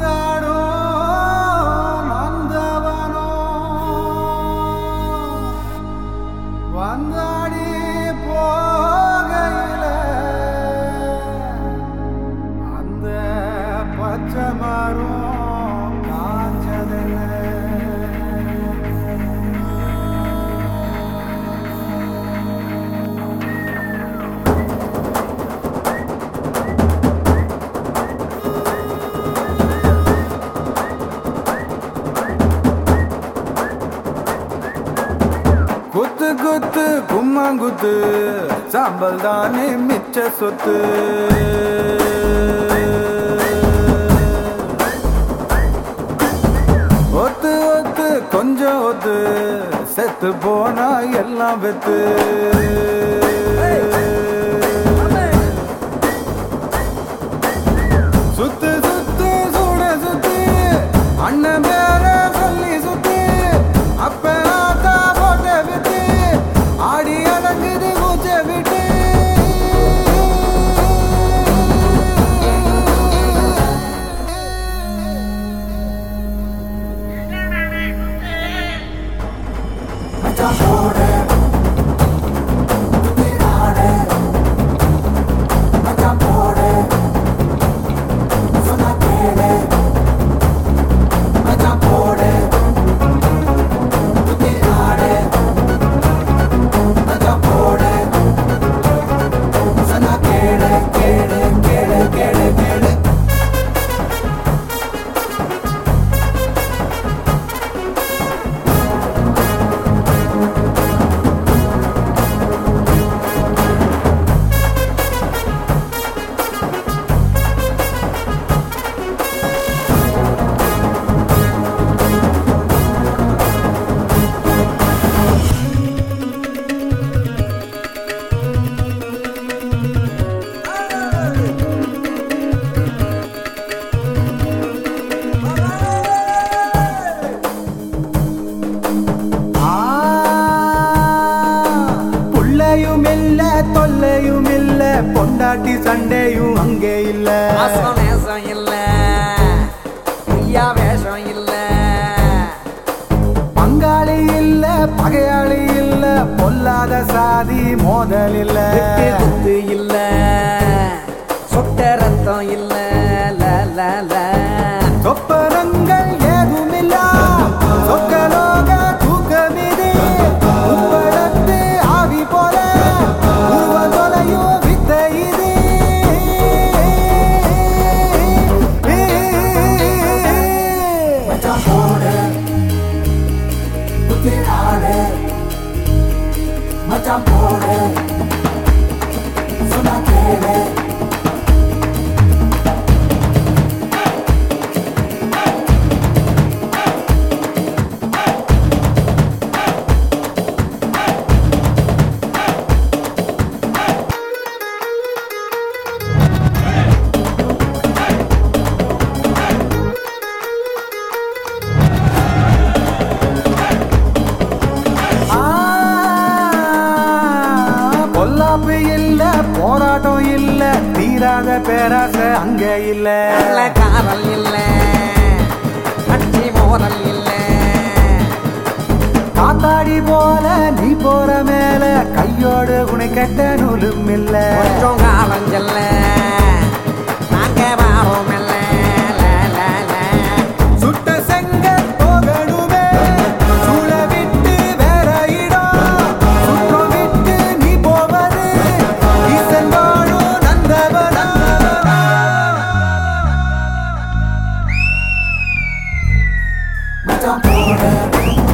வந்தாடும் நந்தவனோ வந்தாடி போகையில அந்த பச்சை மரம் காஞ்சதில்லை குத்து குத்து கும்மாங்குத்து சாம்பல் தானே மிச்ச சொத்து ஒத்து ஒத்து கொஞ்சம் ஒத்து செத்து போனா எல்லாம் வெத்து சுத்து சுத்து சுட சுத்து அண்ணன் பேர சொல்லி சுத்து அப்ப ஆத்தா போட்ட விட்டு ஆடி அடங்குது மூச்ச விட்டு ஆ, புள்ளையும் இல்ல தொல்லையும் இல்ல பொண்டாட்டி சண்டையும் அங்கே இல்ல மாசம் நேசம் இல்ல பொய்யா வேஷம் இல்ல பங்காளி இல்ல பகையாளி இல்ல பொல்லாத சாதி மோதல் இல்ல வெட்டு குத்து இல்ல சொட்ட ரத்தம் இல்ல ல, ல, ல. சொப்பனங்கள் ஏதுமில்ல சொக்கலோக தூக்கமிது உப்பளத்து ஆவி போல உருவ தொலையும் வித்தை இது ஆ, பொல்லாப்பு இல்ல போராட்டம் இல்ல தீராத பேராசை அங்க இல்ல நல்ல காதல் இல்ல கட்சி மோதல் இல்ல காத்தாடி போல நீ போற மேல கையோடு உனை கெட்ட நூலும் இல்ல கொஞ்சம் காலம் செல்ல நாங்க வாரோம் இல்ல ல, ல, ல. சுட்ட செங்க போகணுமே சூழ விட்டு வேற இடம் சுற்றம் விட்டு நீ போவது ஈசன் வாழும் நந்தவனா மச்சான் போடு